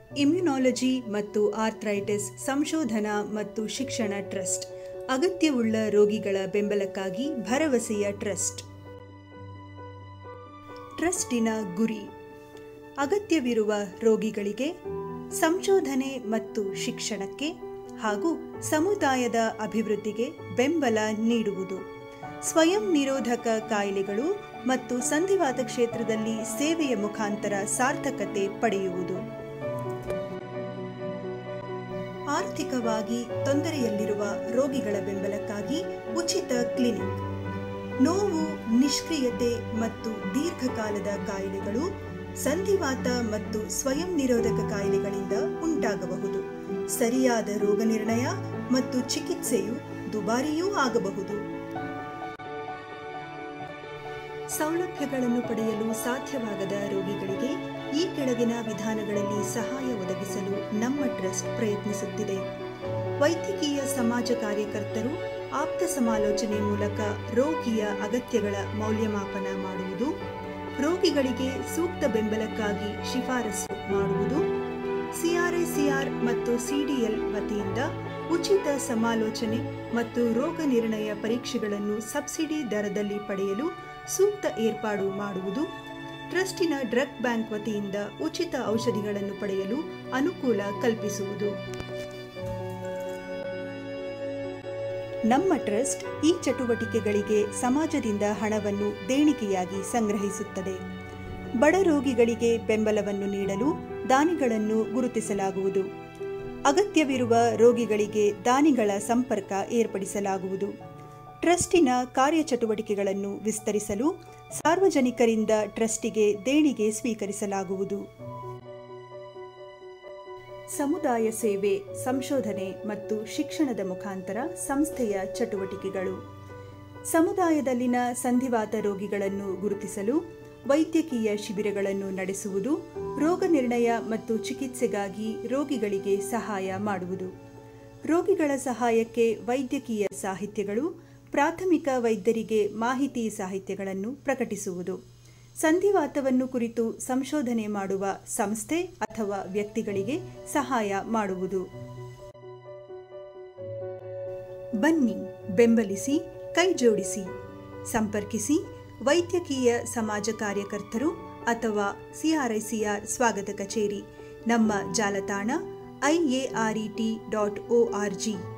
immunology ಮತ್ತು arthritis ಸಂಶೋಧನಾ ಮತ್ತು ಶಿಕ್ಷಣ ಟ್ರಸ್ಟ್ ಅಗತ್ಯವುಳ್ಳ ರೋಗಿಗಳ ಬೆಂಬಲಕ್ಕಾಗಿ ಭರವಸೆಯ ಟ್ರಸ್ಟ್ ಟ್ರಸ್ಟಿನ ಗುರಿ ಅಗತ್ಯವಿರುವ ರೋಗಿಗಳಿಗೆ ಸಂಶೋಧನೆ ಮತ್ತು ಶಿಕ್ಷಣಕ್ಕೆ ಹಾಗೂ ಸಮುದಾಯದ ಅಭಿವೃದ್ಧಿಗೆ ಬೆಂಬಲ ನೀಡುವುದು ಸ್ವಯಂ ನಿರೋಧಕ ಕಾಯಿಲೆಗಳು ಮತ್ತು ಸಂಧಿವಾತ ಕ್ಷೇತ್ರದಲ್ಲಿ ಸೇವೆಯ ಮುಖಾಂತರ ಸಾರ್ಥಕತೆ ಪಡೆಯುವುದು ಆರ್ಥಿಕವಾಗಿ ತೊಂದರೆಯಲ್ಲಿರುವ ರೋಗಿಗಳ ಬೆಂಬಲಕ್ಕಾಗಿ ಉಚಿತ ಕ್ಲಿನಿಕ್ ನೋವು ನಿಷ್ಕ್ರಿಯತೆ ಮತ್ತು ದೀರ್ಘಕಾಲದ ಕಾಯಿಲೆಗಳು ಸಂಧಿವಾತ ಮತ್ತು ಸ್ವಯಂ ನಿರೋಧಕ ಕಾಯಿಲೆಗಳಿಂದ ಉಂಟಾಗಬಹುದು ಸರಿಯಾದ ರೋಗ ನಿರ್ಣಯ ಮತ್ತು ಚಿಕಿತ್ಸೆಯು ದುಬಾರಿಯೂ ಆಗಬಹುದು ಸೌಲಭ್ಯಗಳನ್ನು ಪಡೆಯಲು ಸಾಧ್ಯವಾಗದ ರೋಗಿಗಳಿಗೆ ಈ ಕೆಳಗಿನ ವಿಧಾನಗಳಲ್ಲಿ ಸಹಾಯ ಒದಗಿಸಲು ನಮ್ಮ ಟ್ರಸ್ಟ್ ಪ್ರಯತ್ನಿಸುತ್ತಿದೆ ವೈದ್ಯಕೀಯ ಸಮಾಜ ಕಾರ್ಯಕರ್ತರು ಆಪ್ತ ಸಮಾಲೋಚನೆ ಮೂಲಕ ರೋಗಿಯ ಅಗತ್ಯಗಳ ಮೌಲ್ಯಮಾಪನ ಮಾಡುವುದು ರೋಗಿಗಳಿಗೆ ಸೂಕ್ತ ಬೆಂಬಲಕ್ಕಾಗಿ ಶಿಫಾರಸು ಮಾಡುವುದು ಸಿಆರ್ಐಸಿಆರ್ ಮತ್ತು ಸಿಡಿಎಲ್ ವತಿಯಿಂದ ಉಚಿತ ಸಮಾಲೋಚನೆ ಮತ್ತು ರೋಗ ನಿರ್ಣಯ ಪರೀಕ್ಷೆಗಳನ್ನು ಸಬ್ಸಿಡಿ ದರದಲ್ಲಿ ಪಡೆಯಲು ಸೂಕ್ತ ಏರ್ಪಾಡು ಮಾಡುವುದು ಟ್ರಸ್ಟಿನ ಡ್ರಗ್ ಬ್ಯಾಂಕ್ ವತಿಯಿಂದ ಉಚಿತ ಔಷಧಿಗಳನ್ನು ಪಡೆಯಲು ಅನುಕೂಲ ಕಲ್ಪಿಸುವುದು ನಮ್ಮ ಟ್ರಸ್ಟ್ ಈ ಚಟುವಟಿಕೆಗಳಿಗೆ ಸಮಾಜದಿಂದ ಹಣವನ್ನು ದೇಣಿಗೆಯಾಗಿ ಸಂಗ್ರಹಿಸುತ್ತದೆ ಬಡ ರೋಗಿಗಳಿಗೆ ಬೆಂಬಲವನ್ನು ನೀಡಲು ದಾನಿಗಳನ್ನು ಗುರುತಿಸಲಾಗುವುದು ಅಗತ್ಯವಿರುವ ರೋಗಿಗಳಿಗೆ ದಾನಿಗಳ ಸಂಪರ್ಕ ಏರ್ಪಡಿಸಲಾಗುವುದು ಟ್ರಸ್ಟಿನ ಕಾರ್ಯಚಟುವಟಿಕೆಗಳನ್ನು ವಿಸ್ತರಿಸಲು ಸಾರ್ವಜನಿಕರಿಂದ ಟ್ರಸ್ಟಿಗೆ ದೇಣಿಗೆ ಸ್ವೀಕರಿಸಲಾಗುವುದು ಸಮುದಾಯ ಸೇವೆ ಸಂಶೋಧನೆ ಮತ್ತು ಶಿಕ್ಷಣದ ಮುಖಾಂತರ ಸಂಸ್ಥೆಯ ಚಟುವಟಿಕೆಗಳು ಸಮುದಾಯದಲ್ಲಿನ ಸಂಧಿವಾತ ರೋಗಿಗಳನ್ನು ಗುರುತಿಸಲು ವೈದ್ಯಕೀಯ ಶಿಬಿರಗಳನ್ನು ನಡೆಸುವುದು ರೋಗ ನಿರ್ಣಯ ಮತ್ತು ಚಿಕಿತ್ಸೆಗಾಗಿ ರೋಗಿಗಳಿಗೆ ಸಹಾಯ ಮಾಡುವುದು ರೋಗಿಗಳ ಸಹಾಯಕ್ಕೆ ವೈದ್ಯಕೀಯ ಸಾಹಿತ್ಯಗಳು ಪ್ರಾಥಮಿಕ ವೈದ್ಯರಿಗೆ ಮಾಹಿತಿ ಸಾಹಿತ್ಯಗಳನ್ನು ಪ್ರಕಟಿಸುವುದು ಸಂಧಿವಾತವನ್ನು ಕುರಿತು ಸಂಶೋಧನೆ ಮಾಡುವ ಸಂಸ್ಥೆ ಅಥವಾ ವ್ಯಕ್ತಿಗಳಿಗೆ ಸಹಾಯ ಮಾಡುವುದು ಬನ್ನಿ ಬೆಂಬಲಿಸಿ ಕೈಜೋಡಿಸಿ ಸಂಪರ್ಕಿಸಿ ವೈದ್ಯಕೀಯ ಸಮಾಜ ಕಾರ್ಯಕರ್ತರು ಅಥವಾ ಸಿಆರ್ಐಸಿಆರ್ ಸ್ವಾಗತ ಕಚೇರಿ ನಮ್ಮ ಜಾಲತಾಣ IARET dot O R G